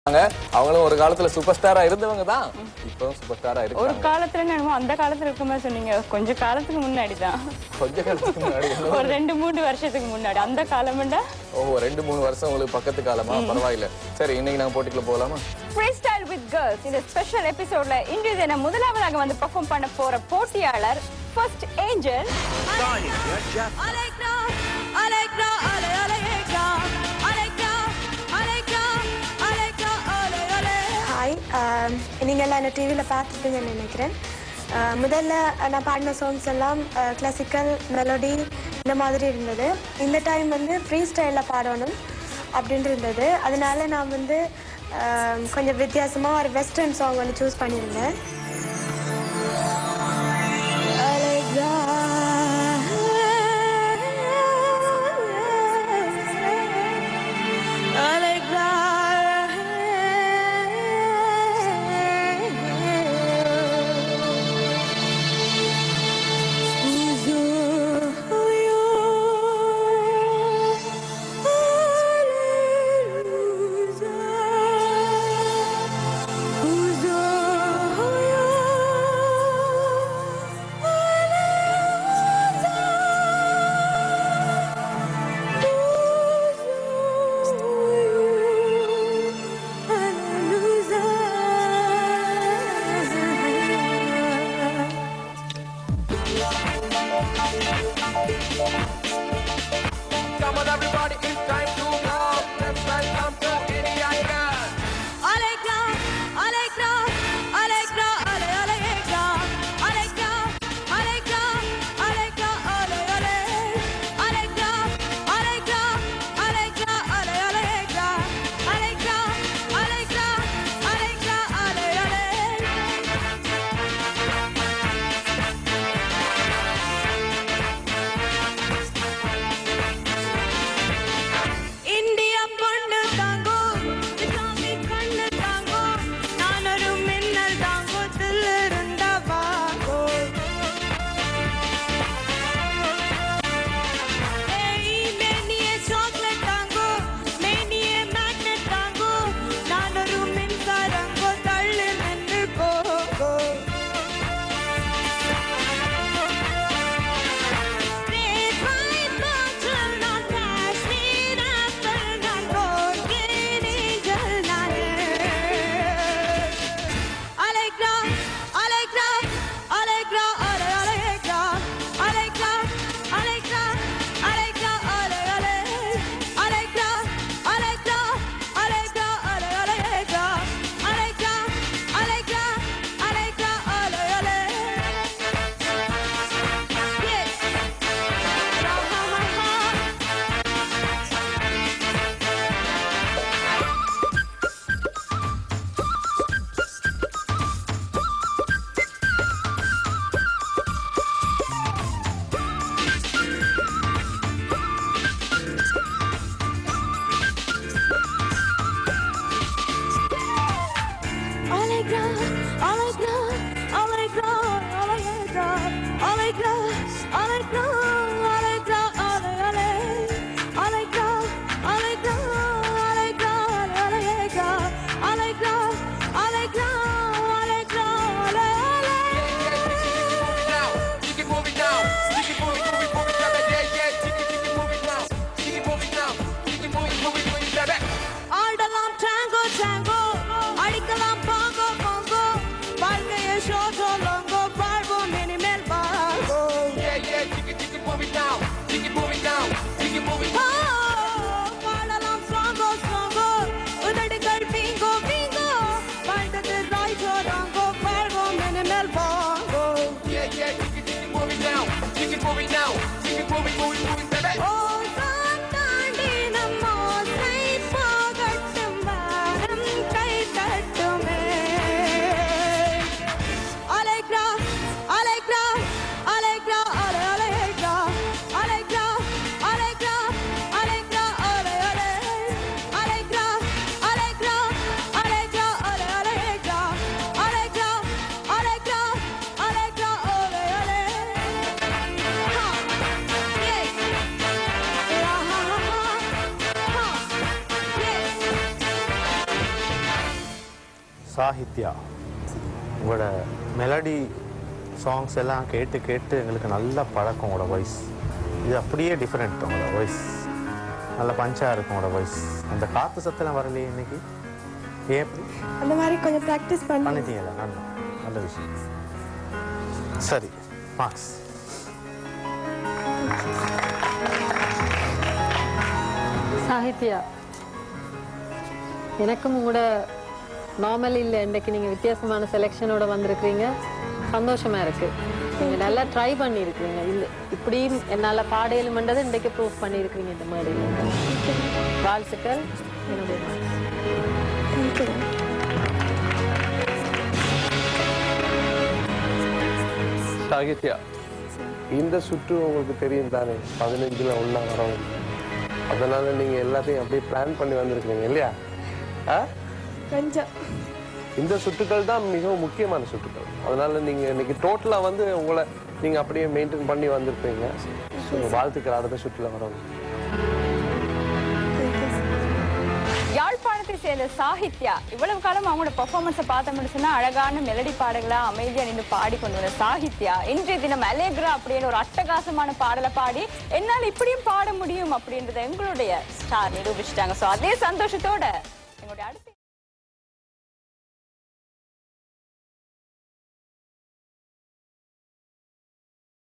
அவங்களும் ஒரு காலத்துல சூப்பர் ஸ்டாரா இருந்தவங்க தான் இப்போ சூப்பர் ஸ்டாரா ஒரு இருக்காங்க காலத்துல என்னமோ அந்த காலத்துல இருக்க மாதிரி சொன்னீங்க கொஞ்ச காலத்துக்கு முன்னாடி தான் கொஞ்ச காலத்துக்கு முன்னாடி என்ன? ஒரு ரெண்டு மூணு வருஷத்துக்கு முன்னாடி அந்த காலம்டா ஓ ரெண்டு மூணு வருஷம் உங்களுக்கு பக்கத்து காலமா பரவாயில்ல சரி இன்னைக்கு நாங்க போட்டிக்குள்ள போலாமா ஃப்ரீ ஸ்டைல் வித் கேர்ள்ஸ் இந்த ஸ்பெஷல் எபிசோட்ல இன்றைய தினம் முதலாவதாக வந்து பெர்ஃபார்ம் பண்ண போற போட்டியாளர் first Angel Allegra, Allegra, ale, Allegra, Allegra, Allegra, Allegra, ale, ale. Hi நீங்கள் எல்லாம் என்ன டிவியில் பார்த்துருப்பீங்கன்னு நினைக்கிறேன் ஆஹ் முதல்ல நான் பாடின சாங்ஸ் எல்லாம் கிளாசிக்கல் மெலோடி இந்த மாதிரி இருந்தது இந்த டைம் வந்து ஃப்ரீ ஸ்டைலில் பாடணும் அப்படின்ட்டு இருந்தது அதனால நான் வந்து ஆஹ் கொஞ்சம் வித்தியாசமாக ஒரு வெஸ்டர்ன் சாங் வந்து சூஸ் பண்ணியிருந்தேன் Allegra. Allegra. Come on everybody, it's time to move. Let's welcome to Indiana. Allegra, Allegra, Allegra, ale, Allegra, Allegra, Allegra, Allegra, ale, ale. Allegra, Allegra, Allegra, ale, Allegra, Allegra, Allegra, Allegra, ale, ale. Sahithya உங்களோட melody songs எல்லாம் கேட்டு கேட்டு எங்களுக்கு நல்ல பழக்கம் உங்களோட voice இது அப்படியே டிஃப்ரெண்ட் உங்களோட வாய்ஸ் நல்ல பஞ்சாக இருக்கும் உங்களோட வாய்ஸ் அந்த காற்று சத்தெல்லாம் வரலையே இன்னைக்கு ஏன் எப்படி அந்த மாதிரி கொஞ்சம் ப்ராக்டிஸ் பண்ணி பண்ணிட்டீங்களா நல்ல நல்ல விஷயம் சரி மார்க்ஸ் சாகித்யா எனக்கும் கூட நார்மல் இல்லை இன்றைக்கு நீங்கள் வித்தியாசமான செலெக்ஷனோட வந்திருக்கிறீங்க சந்தோஷமா இருக்கு நீங்கள் நல்லா ட்ரை பண்ணியிருக்கிறீங்க இல்லை இப்படியும் என்னால் பாடையலுமன்றதை இன்றைக்கு ப்ரூவ் பண்ணியிருக்கிறீங்க இந்த மாதிரி வாழ்த்துக்கள் என்னுடைய marks. சாகித்யா இந்த சுற்று உங்களுக்கு தெரியும் தானே பதினஞ்சுல ஒன்றா வரவும் அதனால நீங்க எல்லாத்தையும் அப்படியே பிளான் பண்ணி வந்திருக்கீங்க இல்லையா ஆ கொஞ்சம் இந்த சுற்றுக்கள் தான் மிகவும் முக்கியமான சுற்றுக்கள் அதனால நீங்க இன்னைக்கு டோட்டலா வந்து உங்களை நீங்க அப்படியே மெயின்டைன் பண்ணி வந்திருப்பீங்க ஸோ வாழ்த்துக்கள் அடுத்த சுற்றுல வரவும் யாழ்ப்பாணத்தை சேர்ந்த சாகித்யா இவ்வளவு காலம் அவங்களோட பெர்ஃபார்மன்ஸை பார்த்தோம்னு சொன்னா அழகான மெலடி பாடல்களா அமைதியா நின்று பாடி கொண்டு வந்த சாகித்யா இன்றைய தினம் அலேக்ரா அப்படின்னு ஒரு அட்டகாசமான பாடலை பாடி என்னால் இப்படியும் பாட முடியும் அப்படின்றத எங்களுடைய ஸ்டார் நிரூபிச்சிட்டாங்க சோ அதே சந்தோஷத்தோட எங்களுடைய அடுத்த